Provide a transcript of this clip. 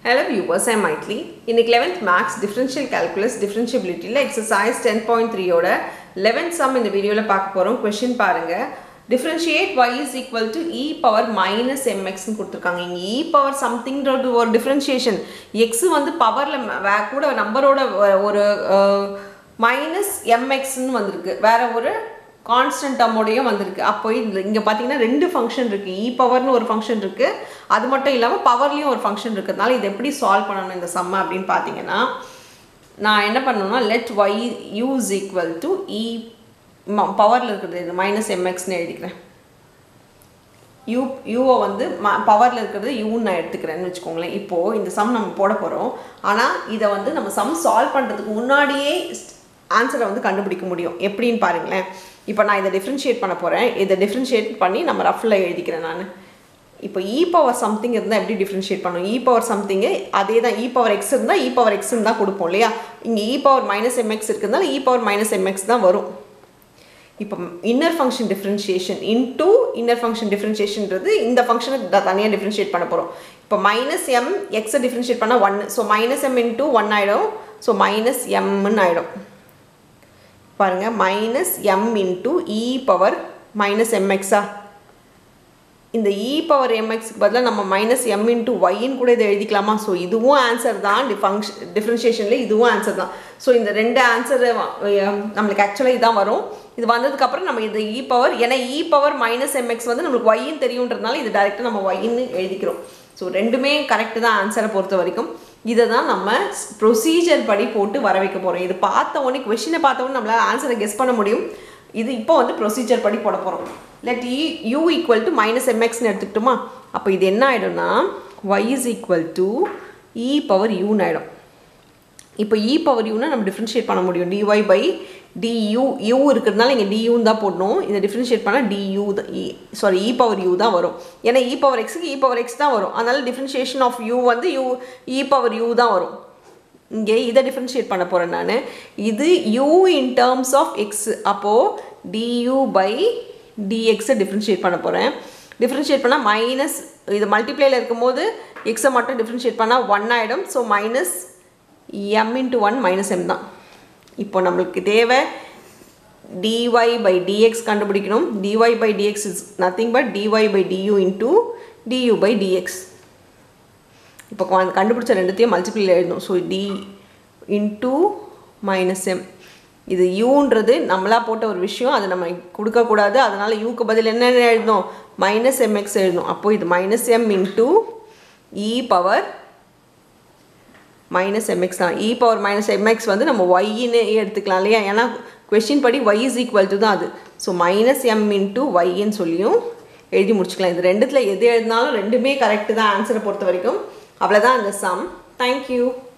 Hello viewers, I'm Maitli. இன்னைக்கு 11th Max Differential Calculus Differentiabilityல exercise 10.3 ஓட 11th sum இந்த வீடியோல பார்க்க போறோம் கொஸ்டின் பாருங்க differentiate y is equal to e power minus mx னு கொடுத்துருக்காங்க இங்க e power somethingன்றது ஒரு differentiation x வந்து பவர்ல கூட நம்பரோட ஒரு மைனஸ் எம்எக்ஸ்ன்னு வந்திருக்கு வேற ஒரு கான்ஸ்டன்ட் டர்மோடையும் வந்திருக்கு அப்போ இந்த இங்கே பார்த்தீங்கன்னா ரெண்டு ஃபங்க்ஷன் இருக்குது இ பவர்னு ஒரு ஃபங்க்ஷன் இருக்குது அது மட்டும் இல்லாமல் பவர்லேயும் ஒரு ஃபங்க்ஷன் இருக்கிறதுனால இது எப்படி சால்வ் பண்ணணும் இந்த சம்ம அப்படின்னு பார்த்தீங்கன்னா நான் என்ன பண்ணணும்னா let y is equal to e பவரில் இருக்கிறது இது மைனஸ் எம்எக்ஸ்னு எழுதிக்கிறேன் யூ யூவை வந்து ம பவரில் இருக்கிறது யூன்னு நான் எடுத்துக்கிறேன்னு வச்சுக்கோங்களேன் இப்போது இந்த சம் நம்ம போட போகிறோம் ஆனால் இதை வந்து நம்ம சம் சால்வ் பண்ணுறதுக்கு முன்னாடியே ஆன்சரை வந்து கண்டுபிடிக்க முடியும் எப்படின்னு பாருங்களேன் இப்போ நான் இதை டிஃப்ரென்ஷியேட் பண்ண போகிறேன் இதை டிஃப்ரென்ஷியேட் பண்ணி நம்ம ரஃபில் எழுதிக்கிறேன் நான் இப்போ இ பவர் சம்திங் இருந்தால் எப்படி டிஃப்ரென்ஷியேட் பண்ணணும் இ பவர் சம்திங்கு அதே தான் இ பவர் எக்ஸ் இருந்தால் இ பவர் எக்ஸ்ன்னு தான் கொடுப்போம் இல்லையா இங்கே இ பவர் மைனஸ் எம்எக்ஸ் இருக்கிறதுனால இ பவர் மைனஸ் எம்எக்ஸ் தான் வரும் இப்போ inner function differentiation into inner function டிஃப்ரென்ஷியேஷன்றது இந்த ஃபங்க்ஷனை தனியாக டிஃப்ரென்ஷியேட் பண்ண போகிறோம் இப்போ மைனஸ் எம் எக்ஸை டிஃப்ரென்ஷியேட் பண்ணால் one so minus m into one ஆகிடும் ஸோ மைனஸ் எம்னு ஆகிடும் பாருங்கள் minus m into e power minus எம்எக்ஸா இந்த இ பவர் எம்எக்ஸுக்கு பதிலாக நம்ம மைனஸ் எம் இன்டூ ஒய்ன்னு கூட இதை எழுதிக்கலாமா ஸோ இதுவும் ஆன்சர் தான் டி ஃபங்க்ஷன் டிஃப்ரென்ஷியேஷனில் இதுவும் ஆன்சர் தான் ஸோ இந்த ரெண்டு ஆன்சர் நம்மளுக்கு ஆக்சுவலாக இதான் வரும் இது வந்ததுக்கப்புறம் நம்ம இது இ பவர் ஏன்னா இ பவர் மைனஸ் எம்எக்ஸ் வந்து நம்மளுக்கு ஒய்ன்னு தெரியுன்றதுனால இது டேரெக்டாக நம்ம ஒய்ன்னு எழுதிக்கிறோம் ஸோ ரெண்டுமே கரெக்டு தான் ஆன்சரை பொறுத்த வரைக்கும் இதை தான் நம்ம ப்ரொசீஜர் படி போட்டு வர வைக்க போகிறோம் இது பார்த்த உடனே கொஷினை பார்த்த உடனே நம்மளால் ஆன்சரை கெஸ் பண்ண முடியும் இது இப்போ வந்து ப்ரொசீஜர் படி போட போகிறோம் let e u equal to minus எம்எக்ஸ்னு எடுத்துக்கிட்டோமா அப்போ இது என்ன ஆகிடும்னா y is equal to e power யூன்னு ஆகிடும் இப்போ இ பவர் யூனா நம்ம டிஃப்ரென்ஷியேட் பண்ண முடியும் டிஒய் பை டியூ யூ இருக்கிறதுனால இங்கே டியூன்னு தான் போடணும் இதை டிஃப்ரென்ஷியேட் பண்ணால் டியூ தான் சாரி இ பவர் யூ தான் வரும் ஏன்னா இ பவர் எக்ஸுக்கு இ பவர் எக்ஸ் தான் வரும் அதனால் டிஃப்ரென்ஷியேஷன் ஆஃப் யூ வந்து யூ இ பவர் யூ தான் வரும் இங்கே இதை டிஃப்ரென்ஷியேட் பண்ண போகிறேன் நான் இது u in terms of x அப்போது டியூ பை டிஎக்ஸை டிஃப்ரென்ஷியேட் பண்ண போகிறேன் டிஃப்ரென்ஷியேட் பண்ணால் மைனஸ் இது மல்டிப்ளேயில் இருக்கும்போது எக்ஸை மட்டும் டிஃப்ரென்ஷியேட் பண்ணால் ஒன் ஆகிடும் so minus m into one minus m தான் இப்போ நம்மளுக்கு தேவை டிஒய் பை டிஎக்ஸ் கண்டுபிடிக்கணும் d y by d x is nothing but d y by d u into d u by d x இப்போ கண்டுபிடிச்ச ரெண்டுத்தையும் மல்டிபிள் எழுதணும் so d into minus m இது யூன்றது நம்மளாக போட்ட ஒரு விஷயம் அது நம்ம கொடுக்கக்கூடாது அதனால் யூக்கு பதில் என்னென்ன எழுதணும் மைனஸ் எம்எக்ஸ் எழுதணும் அப்போது இது minus m into e power minus m x தான் இ பவர் மைனஸ் எம்எக்ஸ் வந்து நம்ம ஒய்ன்னு எடுத்துக்கலாம் இல்லையா ஏன்னா கொஷின் படி ஒய் இஸ் ஈக்குவல் டு தான் அது ஸோ மைனஸ் எம் இன்ட்டு ஒய்ன்னு சொல்லியும் எழுதி முடிச்சுக்கலாம் இது ரெண்டுத்தில் எது எழுதினாலும் ரெண்டுமே கரெக்டு தான் ஆன்சரை பொறுத்த வரைக்கும் அவ்வளோதான் அந்த சம் தேங்க்யூ